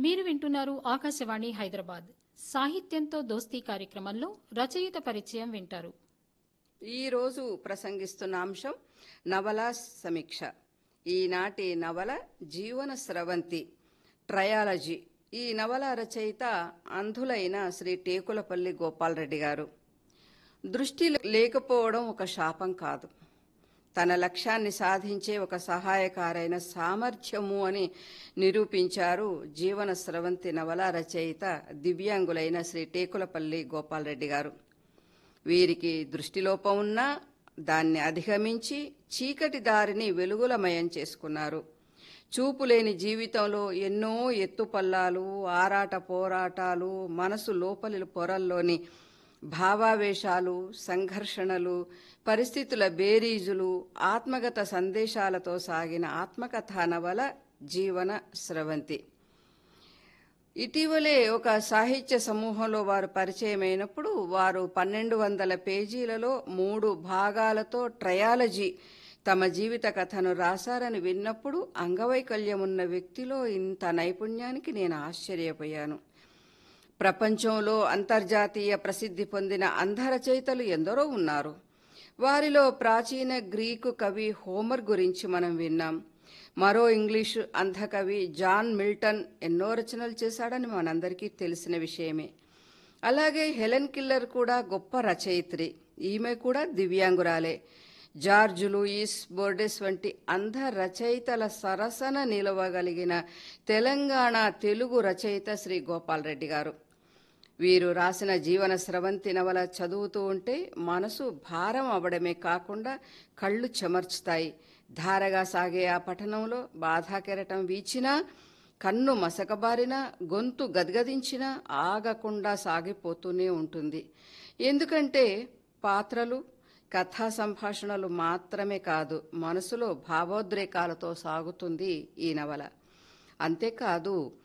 మీరు వింటున్నారు ఆకాశవాణి హైదరాబాద్ సాహిత్యంతో దోస్తీ కార్యక్రమంలో రచయిత పరిచయం వింటారు ఈరోజు ప్రసంగిస్తున్న అంశం నవల సమీక్ష ఈనాటి నవల జీవన స్రవంతి ట్రయాలజీ ఈ నవల రచయిత అంధులైన శ్రీ టేకులపల్లి గోపాలరెడ్డి గారు దృష్టి లేకపోవడం ఒక శాపం కాదు తన లక్ష్యాన్ని సాధించే ఒక సహాయకారైన సామర్థ్యము అని నిరూపించారు జీవన స్రవంతి నవల రచయిత దివ్యాంగులైన శ్రీ టేకులపల్లి గోపాలరెడ్డి గారు వీరికి దృష్టిలోపం ఉన్నా దాన్ని అధిగమించి చీకటి దారిని వెలుగులమయం చేసుకున్నారు చూపులేని జీవితంలో ఎన్నో ఎత్తుపల్లాలు ఆరాట పోరాటాలు మనసు లోపలి పొరల్లోని భావావేశాలు సంఘర్షణలు పరిస్థితుల బేరీజులు ఆత్మగత సందేశాలతో సాగిన ఆత్మకథా నవల జీవన స్రవంతి ఇటీవలే ఒక సాహిత్య సమూహంలో వారు పరిచయమైనప్పుడు వారు పన్నెండు వందల పేజీలలో మూడు భాగాలతో ట్రయాలజీ తమ జీవిత కథను రాశారని విన్నప్పుడు అంగవైకల్యం ఉన్న వ్యక్తిలో ఇంత నైపుణ్యానికి నేను ఆశ్చర్యపోయాను ప్రపంచంలో అంతర్జాతీయ ప్రసిద్ధి పొందిన అంధ రచయితలు ఎందరో ఉన్నారు వారిలో ప్రాచీన గ్రీకు కవి హోమర్ గురించి మనం విన్నాం మరో ఇంగ్లీషు అంధకవి జాన్ మిల్టన్ ఎన్నో రచనలు చేశాడని మనందరికీ తెలిసిన విషయమే అలాగే హెలెన్ కిల్లర్ కూడా గొప్ప రచయిత్రి ఈమె కూడా దివ్యాంగురాలే జార్జ్ లూయిస్ బోర్డెస్ వంటి అంధ రచయితల సరసన నిలవగలిగిన తెలంగాణ తెలుగు రచయిత శ్రీ గోపాల్ రెడ్డి గారు వీరు రాసిన జీవన స్రవంతి నవల చదువుతూ ఉంటే మనసు భారం అవడమే కాకుండా కళ్ళు చెమర్చుతాయి ధారగా సాగే ఆ పఠనంలో బాధాకెరటం వీచినా కన్ను మసకబారినా గొంతు గద్గదించినా ఆగకుండా సాగిపోతూనే ఉంటుంది ఎందుకంటే పాత్రలు కథా సంభాషణలు మాత్రమే కాదు మనసులో భావోద్రేకాలతో సాగుతుంది ఈ నవల అంతేకాదు